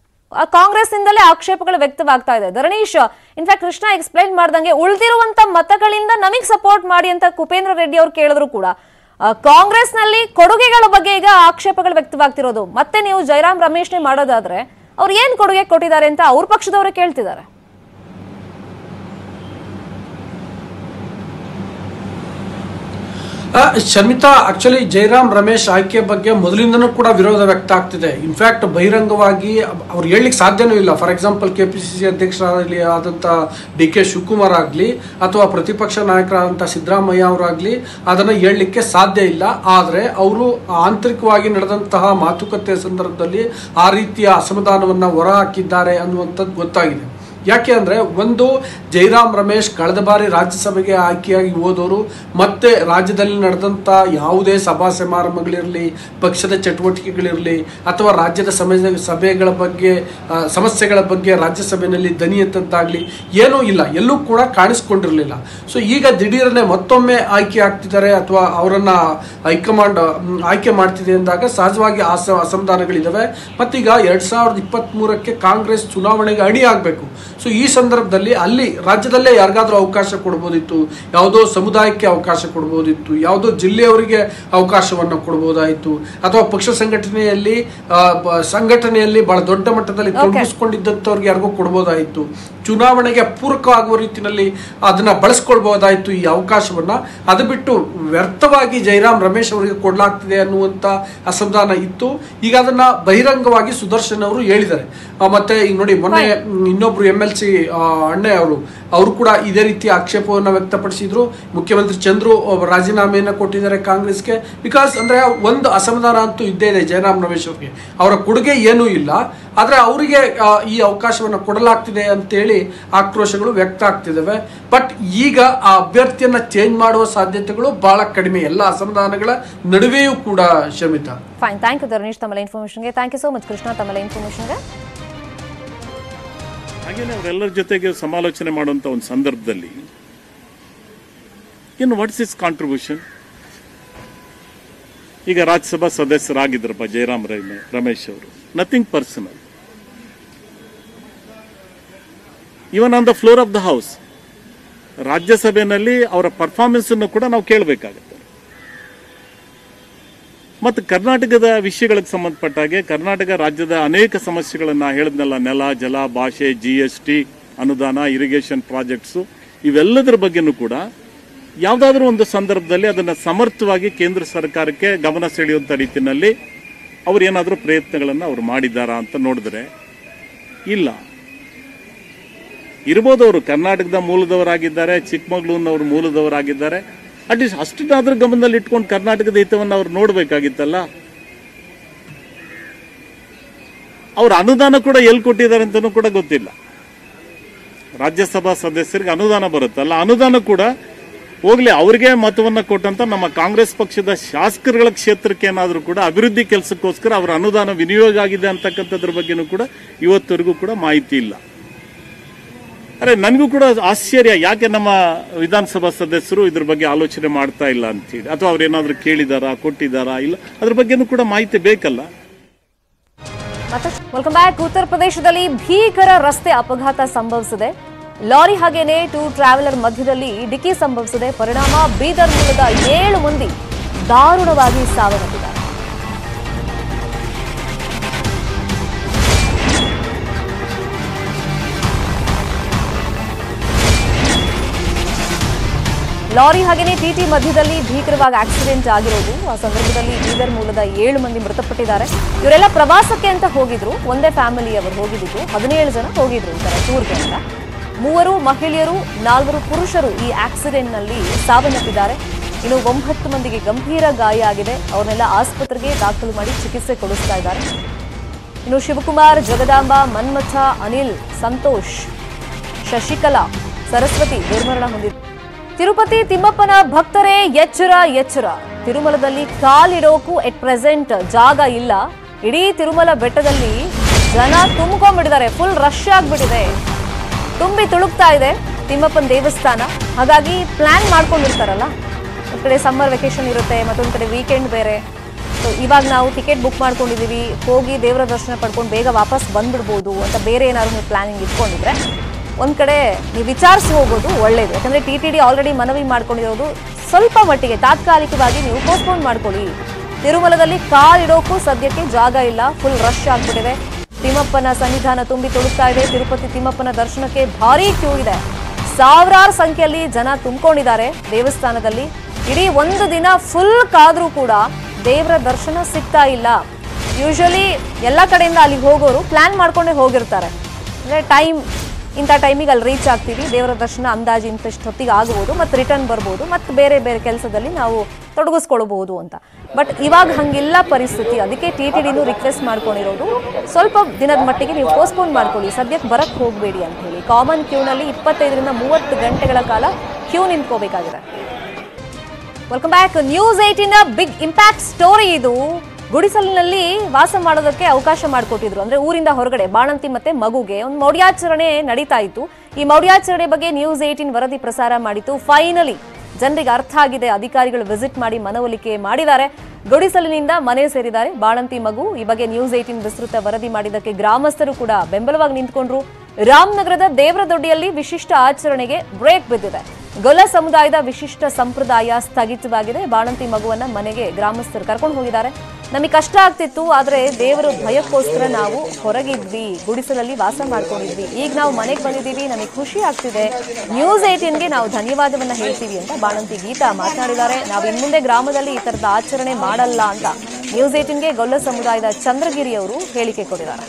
ಆ ಕಾಂಗ್ರೆಸ್ ಇಂದಲೇ ಆಕ್ಷೇಪಗಳು ವ್ಯಕ್ತವಾಗ್ತಾ ಇದೆ ಧರಣೀಶ್ ಇನ್ಫ್ಯಾಕ್ಟ್ ಕೃಷ್ಣ ಎಕ್ಸ್ಪ್ಲೈನ್ ಮಾಡ್ದಂಗೆ ಉಳಿದಿರುವಂತ ಮತಗಳಿಂದ ನಮಗ್ ಸಪೋರ್ಟ್ ಮಾಡಿ ಅಂತ ಕುಪೇಂದ್ರ ರೆಡ್ಡಿ ಅವ್ರು ಕೇಳಿದ್ರು ಕೂಡ ಆ, ಕಾಂಗ್ರೆಸ್ನಲ್ಲಿ ಕೊಡುಗೆಗಳ ಬಗ್ಗೆ ಈಗ ಆಕ್ಷೇಪಗಳು ವ್ಯಕ್ತವಾಗ್ತಿರೋದು ಮತ್ತೆ ನೀವು ಜಯರಾಮ್ ರಮೇಶ್ನೇ ಮಾಡೋದಾದ್ರೆ ಅವ್ರು ಏನ್ ಕೊಡುಗೆ ಕೊಟ್ಟಿದ್ದಾರೆ ಅಂತ ಅವ್ರ ಪಕ್ಷದವರೇ ಕೇಳ್ತಿದ್ದಾರೆ ಆ, ಶರ್ಮಿತಾ ಆಕ್ಚುಲಿ ಜಯರಾಮ್ ರಮೇಶ್ ಆಯ್ಕೆ ಬಗ್ಗೆ ಮೊದಲಿಂದನೂ ಕೂಡ ವಿರೋಧ ವ್ಯಕ್ತ ಆಗ್ತಿದೆ ಇನ್ಫ್ಯಾಕ್ಟ್ ಬಹಿರಂಗವಾಗಿ ಅವ್ರು ಹೇಳಲಿಕ್ಕೆ ಸಾಧ್ಯನೂ ಇಲ್ಲ for example K P C C ಅಧ್ಯಕ್ಷರಾಗಲಿ ಆದಂಥ ಡಿ ಕೆ ಶಿವಕುಮಾರ್ ಆಗಲಿ ಅಥವಾ ಪ್ರತಿಪಕ್ಷ ನಾಯಕರಾದಂಥ ಸಿದ್ದರಾಮಯ್ಯ ಅವರಾಗಲಿ ಅದನ್ನು ಹೇಳಲಿಕ್ಕೆ ಸಾಧ್ಯ ಇಲ್ಲ ಆದರೆ ಅವರು ಆಂತರಿಕವಾಗಿ ನಡೆದಂತಹ ಮಾತುಕತೆ ಸಂದರ್ಭದಲ್ಲಿ ಆ ರೀತಿಯ ಅಸಮಾಧಾನವನ್ನು ಹೊರಹಾಕಿದ್ದಾರೆ ಅನ್ನುವಂಥದ್ದು ಗೊತ್ತಾಗಿದೆ ಯಾಕೆ ಅಂದರೆ ಒಂದು ಜೈರಾಮ್ ರಮೇಶ್ ಕಳೆದ ಬಾರಿ ರಾಜ್ಯಸಭೆಗೆ ಆಯ್ಕೆಯಾಗಿ ಹೋದವರು ಮತ್ತೆ ರಾಜ್ಯದಲ್ಲಿ ನಡೆದಂಥ ಯಾವುದೇ ಸಭಾ ಸಮಾರಂಭಗಳಿರಲಿ ಪಕ್ಷದ ಚಟುವಟಿಕೆಗಳಿರಲಿ ಅಥವಾ ರಾಜ್ಯದ ಸಮಸ್ಯೆ ಸಭೆಗಳ ಬಗ್ಗೆ ಆ, ಸಮಸ್ಯೆಗಳ ಬಗ್ಗೆ ರಾಜ್ಯಸಭೆಯಲ್ಲಿ ದನಿ ಎತ್ತದ್ದಾಗಲಿ ಏನೂ ಇಲ್ಲ ಎಲ್ಲೂ ಕೂಡ ಕಾಣಿಸ್ಕೊಂಡಿರಲಿಲ್ಲ ಸೊ ಈಗ ದಿಢೀರನೆ ಮತ್ತೊಮ್ಮೆ ಆಯ್ಕೆ ಆಗ್ತಿದ್ದಾರೆ ಅಥವಾ ಅವರನ್ನು ಹೈಕಮಾಂಡ್ ಮ್, ಆಯ್ಕೆ ಮಾಡ್ತಿದೆ ಅಂದಾಗ ಸಹಜವಾಗಿ ಅಸ ಅಸಮಾಧಾನಗಳಿದ್ದಾವೆ ಮತ್ತೀಗ ಎರಡು ಸಾವಿರದ ಇಪ್ಪತ್ತ್ಮೂರಕ್ಕೆ ಕಾಂಗ್ರೆಸ್ ಚುನಾವಣೆಗೆ ಅಡಿ ಆಗಬೇಕು ಸೊ ಈ ಸಂದರ್ಭದಲ್ಲಿ ಅಲ್ಲಿ ರಾಜ್ಯದಲ್ಲೇ ಯಾರಿಗಾದ್ರೂ ಅವಕಾಶ ಕೊಡ್ಬೋದಿತ್ತು ಯಾವುದೋ ಸಮುದಾಯಕ್ಕೆ ಅವಕಾಶ ಕೊಡ್ಬೋದಿತ್ತು ಯಾವುದೋ ಜಿಲ್ಲೆಯವರಿಗೆ ಅವಕಾಶವನ್ನು ಕೊಡ್ಬೋದಾಯಿತು ಅಥವಾ ಪಕ್ಷ ಸಂಘಟನೆಯಲ್ಲಿ ಆ, ಬ- ಸಂಘಟನೆಯಲ್ಲಿ ಬಹಳ ದೊಡ್ಡ ಮಟ್ಟದಲ್ಲಿ ತೊಡಗಿಸ್ಕೊಂಡಿದ್ದಂಥವ್ರಿಗೆ ಯಾರಿಗೂ ಕೊಡ್ಬೋದಾಯಿತು ಚುನಾವಣೆಗೆ ಪೂರಕ ಆಗುವ ರೀತಿಯಲ್ಲಿ ಅದನ್ನ ಬಳಸ್ಕೊಳ್ಬಹುದಾಯಿತು ಈ ಅವಕಾಶವನ್ನ ಅದು ಬಿಟ್ಟು ವ್ಯರ್ಥವಾಗಿ ಜೈರಾಮ್ ರಮೇಶ್ ಅವರಿಗೆ ಕೊಡಲಾಗ್ತಿದೆ ಅನ್ನುವಂಥ ಅಸಮಾಧಾನ ಇತ್ತು ಈಗ ಅದನ್ನ ಬಹಿರಂಗವಾಗಿ ಸುದರ್ಶನ್ ಅವರು ಹೇಳಿದ್ದಾರೆ ಆ, ಮತ್ತೆ ಈಗ ನೋಡಿ ಮೊನ್ನೆ ಮ್, ಇನ್ನೊಬ್ರು ಎಂ ಎಲ್ ಸಿ ಅಣ್ಣೆ ಅವರು ಅವರು ಕೂಡ ಇದೇ ರೀತಿ ಆಕ್ಷೇಪವನ್ನು ವ್ಯಕ್ತಪಡಿಸಿದ್ರು ಮುಖ್ಯಮಂತ್ರಿ ಚಂದ್ರು ಒಬ್ಬ ರಾಜೀನಾಮೆಯನ್ನು ಕೊಟ್ಟಿದ್ದಾರೆ ಕಾಂಗ್ರೆಸ್ಗೆ ಬಿಕಾಸ್ ಅಂದ್ರೆ ಒಂದು ಅಸಮಾಧಾನ ಅಂತೂ ಇದ್ದೇ ಇದೆ ಜಯರಾಮ್ ರಮೇಶ್ ಅವರಿಗೆ ಅವರ ಕೊಡುಗೆ ಏನೂ ಇಲ್ಲ ಆದರೆ ಅವರಿಗೆ ಆ, ಈ ಅವಕಾಶವನ್ನು ಕೊಡಲಾಗ್ತಿದೆ ಅಂತೇಳಿ ಆಕ್ರೋಶಗಳು ವ್ಯಕ್ತ ಆಗ್ತಿದ್ದಾವೆ ಬಟ್ ಈಗ ಆ ಅಭ್ಯರ್ಥಿಯನ್ನ ಚೇಂಜ್ ಮಾಡುವ ಸಾಧ್ಯತೆಗಳು ಬಹಳ ಕಡಿಮೆ ಎಲ್ಲ ಅಸಮಾಧಾನಗಳ ನಡುವೆಯೂ ಕೂಡ Shamita fine thank you Dharanish ತಮ್ಮ ಇನ್ಫಾರ್ಮೇಶನ್ಗೆ thank you so much Krishna ತಮ್ಮ ಇನ್ಫಾರ್ಮೇಶನ್ಗೆ ಹಾಗೇನೆ ಅವರೆಲ್ಲರ ಜೊತೆಗೆ ಸಮಾಲೋಚನೆ ಮಾಡುವಂತ ಒಂದು ಸಂದರ್ಭದಲ್ಲಿ ಇನ್ನು ವಾಟ್ಸ್ ಇಸ್ ಕಾಂಟ್ರಿಬ್ಯೂಷನ್ ಈಗ ರಾಜ್ಯಸಭಾ ಸದಸ್ಯರಾಗಿದ್ರಪ್ಪ ಜಯರಾಮ್ ರಮೇ- ರಮೇಶ್ ಅವರು nothing personal even on the floor of the house ರಾಜ್ಯಸಭೆಯಲ್ಲಿ ಅವರ ಪರ್ಫಾರ್ಮೆನ್ಸ್ ಅನ್ನು ಕೂಡ ನಾವು ಕೇಳಬೇಕಾಗತ್ತೆ ಮತ್ತು ಕರ್ನಾಟಕದ ವಿಷಯಗಳಿಗೆ ಸಂಬಂಧಪಟ್ಟ ಹಾಗೆ ಕರ್ನಾಟಕ ರಾಜ್ಯದ ಅನೇಕ ಸಮಸ್ಯೆಗಳನ್ನ ಹೇಳಿದ್ನಲ್ಲ ನೆಲ ಜಲ ಭಾಷೆ ಜಿ ಎಸ್ ಟಿ ಅನುದಾನ ಇರಿಗೇಷನ್ ಪ್ರಾಜೆಕ್ಟ್ಸು ಇವೆಲ್ಲದರ ಬಗ್ಗೆನೂ ಕೂಡ ಯಾವುದಾದ್ರೂ ಒಂದು ಸಂದರ್ಭದಲ್ಲಿ ಅದನ್ನು ಸಮರ್ಥವಾಗಿ ಕೇಂದ್ರ ಸರ್ಕಾರಕ್ಕೆ ಗಮನ ಸೆಳೆಯುವಂಥ ರೀತಿಯಲ್ಲಿ ಅವ್ರು ಏನಾದರೂ ಪ್ರಯತ್ನಗಳನ್ನು ಅವ್ರು ಮಾಡಿದ್ದಾರಾ ಅಂತ ನೋಡಿದ್ರೆ ಇಲ್ಲ ಇರ್ಬೋದು ಅವರು ಕರ್ನಾಟಕದ ಮೂಲದವರಾಗಿದ್ದಾರೆ ಚಿಕ್ಕಮಗಳೂರಿನವ್ರ ಮೂಲದವರಾಗಿದ್ದಾರೆ ಅಟ್ಲೀಸ್ಟ್ ಅಷ್ಟನ್ನಾದ್ರೂ ಗಮನದಲ್ಲಿ ಇಟ್ಕೊಂಡು ಕರ್ನಾಟಕದ ಹಿತವನ್ನು ಅವ್ರು ನೋಡಬೇಕಾಗಿತ್ತಲ್ಲ ಅವ್ರ ಅನುದಾನ ಕೂಡ ಎಲ್ಲಿ ಕೊಟ್ಟಿದ್ದಾರೆ ಅಂತಲೂ ಕೂಡ ಗೊತ್ತಿಲ್ಲ ರಾಜ್ಯಸಭಾ ಸದಸ್ಯರಿಗೆ ಅನುದಾನ ಬರುತ್ತಲ್ಲ ಅನುದಾನ ಕೂಡ ಹೋಗ್ಲಿ ಅವ್ರಿಗೆ ಮತವನ್ನ ಕೊಟ್ಟಂತ ನಮ್ಮ ಕಾಂಗ್ರೆಸ್ ಪಕ್ಷದ ಶಾಸಕರುಗಳ ಕ್ಷೇತ್ರಕ್ಕೆ ಏನಾದರೂ ಕೂಡ ಅಭಿವೃದ್ಧಿ ಕೆಲಸಕ್ಕೋಸ್ಕರ ಅವರ ಅನುದಾನ ವಿನಿಯೋಗ ಆಗಿದೆ ಅಂತಕ್ಕಂಥದ್ರ ಬಗ್ಗೆನೂ ಕೂಡ ಇವತ್ತವರೆಗೂ ಕೂಡ ಮಾಹಿತಿ ಇಲ್ಲ ಅರೆ ನನಗೂ ಕೂಡ ಆಶ್ಚರ್ಯ ಯಾಕೆ ನಮ್ಮ ವಿಧಾನಸಭಾ ಸದಸ್ಯರು ಇದ್ರ ಬಗ್ಗೆ ಆಲೋಚನೆ ಮಾಡ್ತಾ ಇಲ್ಲ ಅಂತೇಳಿ ಅಥವಾ ಅವ್ರೇನಾದ್ರೂ ಕೇಳಿದಾರಾ ಕೊಟ್ಟಿದ್ದಾರಾ ಇಲ್ಲ ಅದ್ರ ಬಗ್ಗೆನೂ ಕೂಡ ಮಾಹಿತಿ ಬೇಕಲ್ಲ ವೆಲ್ಕಮ್ ಬ್ಯಾಕ್ ಉತ್ತರ ಪ್ರದೇಶದಲ್ಲಿ ಭೀಕರ ರಸ್ತೆ ಅಪಘಾತ ಸಂಭವಿಸಿದೆ ಲಾರಿ ಹಾಗೇನೆ ಟೂ ಟ್ರಾವೆಲರ್ ಮಧ್ಯದಲ್ಲಿ ಡಿಕ್ಕಿ ಸಂಭವಿಸಿದೆ ಪರಿಣಾಮ ಬೀದರ್ ಮೂಲದ ಏಳು ಮಂದಿ ದಾರುಣವಾಗಿ ಸಾವನ್ನಪ್ಪಿದ್ದಾರೆ ಲಾರಿ ಹಾಗೇನೆ ಟಿಟಿ ಮಧ್ಯದಲ್ಲಿ ಭೀಕರವಾಗಿ ಆಕ್ಸಿಡೆಂಟ್ ಆಗಿರೋದು ಆ ಸಂದರ್ಭದಲ್ಲಿ ಬೀದರ್ ಮೂಲದ ಏಳು ಮಂದಿ ಮೃತಪಟ್ಟಿದ್ದಾರೆ ಇವರೆಲ್ಲ ಪ್ರವಾಸಕ್ಕೆ ಅಂತ ಹೋಗಿದ್ರು ಒಂದೇ ಫ್ಯಾಮಿಲಿಯವರು ಹೋಗಿದ್ದು ಹದಿನೇಳು ಜನ ಹೋಗಿದ್ರು ಈ ತರ ಟೂರ್ಗೆ ಅಂತ ಮೂವರು ಮಹಿಳೆಯರು ನಾಲ್ವರು ಪುರುಷರು ಈ ಆಕ್ಸಿಡೆಂಟ್ನಲ್ಲಿ ಸಾವನ್ನಪ್ಪಿದ್ದಾರೆ ಇನ್ನು ಒಂಬತ್ತು ಮಂದಿಗೆ ಗಂಭೀರ ಗಾಯ ಆಗಿದೆ ಅವರನ್ನೆಲ್ಲ ಆಸ್ಪತ್ರೆಗೆ ದಾಖಲು ಮಾಡಿ ಚಿಕಿತ್ಸೆ ಕೊಡಿಸ್ತಾ ಇದ್ದಾರೆ ಇನ್ನು ಶಿವಕುಮಾರ್ ಜಗದಾಂಬ ಮನ್ಮಥ ಅನಿಲ್ ಸಂತೋಷ್ ಶಶಿಕಲಾ ಸರಸ್ವತಿ ದುರ್ಮರಣ ಹೊಂದಿದ್ದಾರೆ ತಿರುಪತಿ ತಿಮ್ಮಪ್ಪನ ಭಕ್ತರೇ ಎಚ್ಚರ ಎಚ್ಚರ ತಿರುಮಲದಲ್ಲಿ ಕಾಲಿಡೋಕು ಎಟ್ ಪ್ರೆಸೆಂಟ್ ಜಾಗ ಇಲ್ಲ ಇಡೀ ತಿರುಮಲ ಬೆಟ್ಟದಲ್ಲಿ ಜನ ತುಂಬಿಕೊಂಡ್ಬಿಟ್ಟಿದ್ದಾರೆ ಫುಲ್ ರಶ್ ಆಗ್ಬಿಟ್ಟಿದೆ ತುಂಬಿ ತುಳುಕ್ತಾ ಇದೆ ತಿಮ್ಮಪ್ಪನ ದೇವಸ್ಥಾನ ಹಾಗಾಗಿ ಪ್ಲಾನ್ ಮಾಡ್ಕೊಂಡಿರ್ತಾರಲ್ಲ ಒಂದ್ ಕಡೆ ಸಮ್ಮರ್ ವೆಕೇಶನ್ ಇರುತ್ತೆ ಮತ್ತೊಂದ್ ಕಡೆ ವೀಕೆಂಡ್ ಬೇರೆ ಸೊ ಇವಾಗ ನಾವು ಟಿಕೆಟ್ ಬುಕ್ ಮಾಡ್ಕೊಂಡಿದೀವಿ ಹೋಗಿ ದೇವರ ದರ್ಶನ ಪಡ್ಕೊಂಡು ಬೇಗ ವಾಪಸ್ ಬಂದ್ಬಿಡ್ಬೋದು ಅಂತ ಬೇರೆ ಏನಾದ್ರು ನೀವು ಪ್ಲಾನಿಂಗ್ ಇಟ್ಕೊಂಡಿದ್ರೆ ಒಂದ್ ಕಡೆ ನೀವು ವಿಚಾರಿಸಿ ಹೋಗೋದು ಒಳ್ಳೇದು ಯಾಕಂದ್ರೆ ಟಿ ಟಿ ಡಿ ಆಲ್ರೆಡಿ ಮನವಿ ಮಾಡ್ಕೊಂಡಿರೋದು ಸ್ವಲ್ಪ ಮಟ್ಟಿಗೆ ತಾತ್ಕಾಲಿಕವಾಗಿ ನೀವು ಪೋಸ್ಟ್ಪೋನ್ ಮಾಡ್ಕೊಳ್ಳಿ ತಿರುಮಲದಲ್ಲಿ ಕಾಲಿಡೋಕ್ಕೂ ಸದ್ಯಕ್ಕೆ ಜಾಗ ಇಲ್ಲ ಫುಲ್ ರಶ್ ಆಗ್ಬಿಟ್ಟಿದೆ ತಿಮ್ಮಪ್ಪನ ಸನ್ನಿಧಾನ ತುಂಬಿ ತುಳುಕ್ತಾ ಇದೆ ತಿರುಪತಿ ತಿಮ್ಮಪ್ಪನ ದರ್ಶನಕ್ಕೆ ಭಾರೀ ಕ್ಯೂ ಇದೆ ಸಾವಿರಾರು ಸಂಖ್ಯೆಯಲ್ಲಿ ಜನ ತುಂಬಿಕೊಂಡಿದ್ದಾರೆ ದೇವಸ್ಥಾನದಲ್ಲಿ ಇಡೀ ಒಂದು ದಿನ ಫುಲ್ ಕಾದ್ರೂ ಕೂಡ ದೇವರ ದರ್ಶನ ಸಿಗ್ತಾ ಇಲ್ಲ ಯೂಶಲಿ ಎಲ್ಲ ಕಡೆಯಿಂದ ಅಲ್ಲಿಗೆ ಹೋಗೋರು ಪ್ಲಾನ್ ಮಾಡ್ಕೊಂಡೇ ಹೋಗಿರ್ತಾರೆ ಅಂದರೆ ಟೈಮ್ ಇಂಥ ಟೈಮಿಗೆ ಅಲ್ಲಿ ರೀಚ್ ಆಗ್ತೀವಿ ದೇವರ ದರ್ಶನ ಅಂದಾಜು ಇಂತಷ್ಟು ಹೊತ್ತಿಗೆ ಆಗ್ಬೋದು ಮತ್ತು ರಿಟರ್ನ್ ಬರ್ಬೋದು ಮತ್ತು ಬೇರೆ ಬೇರೆ ಕೆಲಸದಲ್ಲಿ ನಾವು ತೊಡಗಿಸ್ಕೊಳ್ಬಹುದು ಅಂತ ಬಟ್ ಇವಾಗ ಹಂಗಿಲ್ಲ ಪರಿಸ್ಥಿತಿ ಅದಕ್ಕೆ ಟಿ ಟಿ ಡಿನೂ ರಿಕ್ವೆಸ್ಟ್ ಮಾಡ್ಕೊಂಡಿರೋದು ಸ್ವಲ್ಪ ದಿನದ ಮಟ್ಟಿಗೆ ನೀವು ಪೋಸ್ಟ್ಪೋನ್ ಮಾಡ್ಕೊಳ್ಳಿ ಸದ್ಯಕ್ಕೆ ಬರಕ್ಕೆ ಹೋಗಬೇಡಿ ಅಂತ ಹೇಳಿ ಕಾಮನ್ ಕ್ಯೂನಲ್ಲಿ ಇಪ್ಪತ್ತೈದರಿಂದ ಮೂವತ್ತು ಗಂಟೆಗಳ ಕಾಲ ಕ್ಯೂ ನಿಂತ್ಕೋಬೇಕಾಗಿದೆ ವೆಲ್ಕಮ್ ಬ್ಯಾಕ್ ನ್ಯೂಸ್ ಏಟಿನ ಬಿಗ್ ಇಂಪ್ಯಾಕ್ಟ್ ಸ್ಟೋರಿ ಇದು ಗುಡಿಸಲಿನಲ್ಲಿ ವಾಸ ಮಾಡೋದಕ್ಕೆ ಅವಕಾಶ ಮಾಡಿಕೊಟ್ಟಿದ್ರು ಅಂದ್ರೆ ಊರಿಂದ ಹೊರಗಡೆ ಬಾಣಂತಿ ಮತ್ತೆ ಮಗುಗೆ ಒಂದು ಮೌಢ್ಯಾಚರಣೆ ನಡೀತಾ ಇತ್ತು ಈ ಮೌಢ್ಯಾಚರಣೆ ಬಗ್ಗೆ ನ್ಯೂಸ್ ಏಟಿನ್ ವರದಿ ಪ್ರಸಾರ ಮಾಡಿತ್ತು ಫೈನಲಿ ಜನರಿಗೆ ಅರ್ಥ ಆಗಿದೆ ಅಧಿಕಾರಿಗಳು ವಿಸಿಟ್ ಮಾಡಿ ಮನವೊಲಿಕೆ ಮಾಡಿದ್ದಾರೆ ಗುಡಿಸಲಿನಿಂದ ಮನೆ ಸೇರಿದ್ದಾರೆ ಬಾಣಂತಿ ಮಗು ಈ ಬಗ್ಗೆ ನ್ಯೂಸ್ ಏಟಿನ್ ವಿಸ್ತೃತ ವರದಿ ಮಾಡಿದ್ದಕ್ಕೆ ಗ್ರಾಮಸ್ಥರು ಕೂಡ ಬೆಂಬಲವಾಗಿ ನಿಂತ್ಕೊಂಡ್ರು ರಾಮನಗರದ ದೇವರದೊಡ್ಡಿಯಲ್ಲಿ ವಿಶಿಷ್ಟ ಆಚರಣೆಗೆ ಬ್ರೇಕ್ ಬಿದ್ದಿದೆ ಗೊಲ್ಲ ಸಮುದಾಯದ ವಿಶಿಷ್ಟ ಸಂಪ್ರದಾಯ ಸ್ಥಗಿತವಾಗಿದೆ ಬಾಣಂತಿ ಮಗುವನ್ನ ಮನೆಗೆ ಗ್ರಾಮಸ್ಥರು ಕರ್ಕೊಂಡು ಹೋಗಿದ್ದಾರೆ ನಮಗೆ ಕಷ್ಟ ಆಗ್ತಿತ್ತು ಆದ್ರೆ ದೇವರ ಭಯಕ್ಕೋಸ್ಕರ ನಾವು ಹೊರಗಿದ್ವಿ ಗುಡಿಸಲಲ್ಲಿ ವಾಸ ಮಾಡ್ಕೊಂಡಿದ್ವಿ ಈಗ ನಾವು ಮನೆಗೆ ಬಂದಿದ್ದೀವಿ ನಮಗೆ ಖುಷಿ ಆಗ್ತಿದೆ ನ್ಯೂಸ್ ಏಟೀನ್ಗೆ ನಾವು ಧನ್ಯವಾದವನ್ನ ಹೇಳ್ತೀವಿ ಅಂತ ಬಾಣಂತಿ ಗೀತಾ ಮಾತನಾಡಿದ್ದಾರೆ ನಾವು ಇನ್ಮುಂದೆ ಗ್ರಾಮದಲ್ಲಿ ಈ ತರದ ಆಚರಣೆ ಮಾಡಲ್ಲ ಅಂತ ನ್ಯೂಸ್ ಏಟೀನ್ಗೆ ಗೊಲ್ಲ ಸಮುದಾಯದ ಚಂದ್ರಗಿರಿ ಅವರು ಹೇಳಿಕೆ ಕೊಟ್ಟಿದ್ದಾರೆ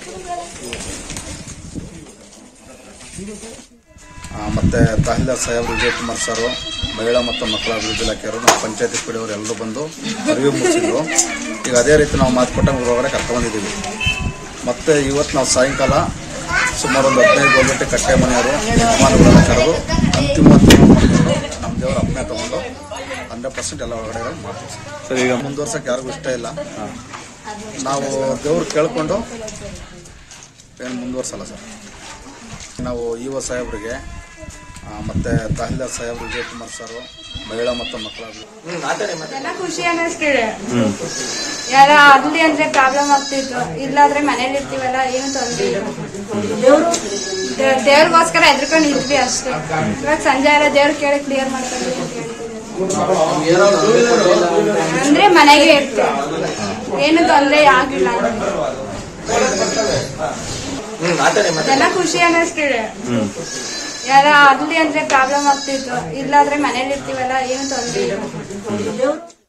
ಆ, ಮತ್ತೆ ತಹಸೀಲ್ದಾರ್ ಸಾಹೇಬ್ ವಿಜಯ್ ಕುಮಾರ್ ಸರ್ ಮಹಿಳಾ ಮತ್ತು ಮಕ್ಕಳ ಅಭಿವೃದ್ಧಿ ಇಲಾಖೆಯವರು ನಮ್ಮ ಪಂಚಾಯತಿ ಪಿಡಿಯವರು ಎಲ್ಲರೂ ಬಂದು ಅರಿವು ಮುಗಿಸಿದ್ರು ಈಗ ಅದೇ ರೀತಿ ನಾವು ಮಾತು ಕೊಟ್ಟಂಗೆ ಹೊರಗಡೆ ಕರ್ಕೊಂಡ್ಬಂದಿದ್ದೀವಿ ಮತ್ತು ಇವತ್ತು ನಾವು ಸಾಯಂಕಾಲ ಸುಮಾರು ಒಂದು ಹದಿನೈದು ಗೋಲ್ಗಟ್ಟೆ ಕಟ್ಟೆ ಮನೆಯವರು ಯಜಮಾನಗಳೆಲ್ಲ ಕರೆದು ಅಂತಿಮ ತೀರ್ಮಾನ ಮಾಡಿಕೊಂಡು ನಮ್ಮ ದೇವರ ಅಪ್ಪಣೆ ತೊಗೊಂಡು ಹಂಡ್ರೆಡ್ ಪರ್ಸೆಂಟ್ ಎಲ್ಲ ಹೊರಗಡೆ ಮಾಡ್ತೀವಿ ಸರ್ ಈಗ ಮುಂದುವರ್ಸೋಕೆ ಯಾರಿಗೂ ಇಷ್ಟ ಇಲ್ಲ ನಾವು ದೇವ್ರು ಕೇಳ್ಕೊಂಡು ಏನು ಮುಂದುವರ್ಸಲ್ಲ ಸರ್ ನಾವು ಇ ಒ ಸಾಹೇಬ್ರಿಗೆ ಆ, ಮತ್ತೆ ತಹಸೀಲ್ದಾರ್ ಸಾಹೇಬ್ ವಿಜಯ್ ಕುಮಾರ್ ಸರ್ ಮಹಿಳಾ ಮತ್ತು ಮಕ್ಕಳ ಅಭಿವೃದ್ಧಿ ಎಲ್ಲ ಖುಷಿ ಅನ್ನಿಸ್ತಿದೆ ಯಾರ ಅಲ್ಲಿ ಅಂದ್ರೆ ಪ್ರಾಬ್ಲಮ್ ಆಗ್ತಿತ್ತು ಇಲ್ಲಾದ್ರೆ ಮನೇಲಿ ಇರ್ತೀವಲ್ಲ ಏನು ತೊಂದರೆ ಇಲ್ಲ ದೇ- ದೇವ್ರಿಗೋಸ್ಕರ ಎದ್ರುಕೊಂಡು ಇದ್ವಿ ಅಷ್ಟೇ ಇವಾಗ ಸಂಜೆ ಎಲ್ಲ ದೇವ್ರ ಕೇಳಿ ಕ್ಲಿಯರ್ ಮಾಡ್ಕೊಂಡು ಅಂತ ಹೇಳ್ತಿದ್ದಾರೆ. ಅಂದ್ರೆ ಮನೆಗೆ ಇರ್ತೀವಿ ಏನು ತೊಂದರೆ ಆಗಿಲ್ಲ ಎಲ್ಲ ಖುಷಿ ಅನ್ನಿಸ್ತಿದೆ ಯಾರ ಅಲ್ಲಿ ಅಂದ್ರೆ ಪ್ರಾಬ್ಲಮ್ ಆಗ್ತಿತ್ತು ಇಲ್ಲಾದ್ರೆ ಮನೇಲಿ ಇರ್ತೀವಲ್ಲ ಏನು ತೊಂದರೆ ಇಲ್ಲ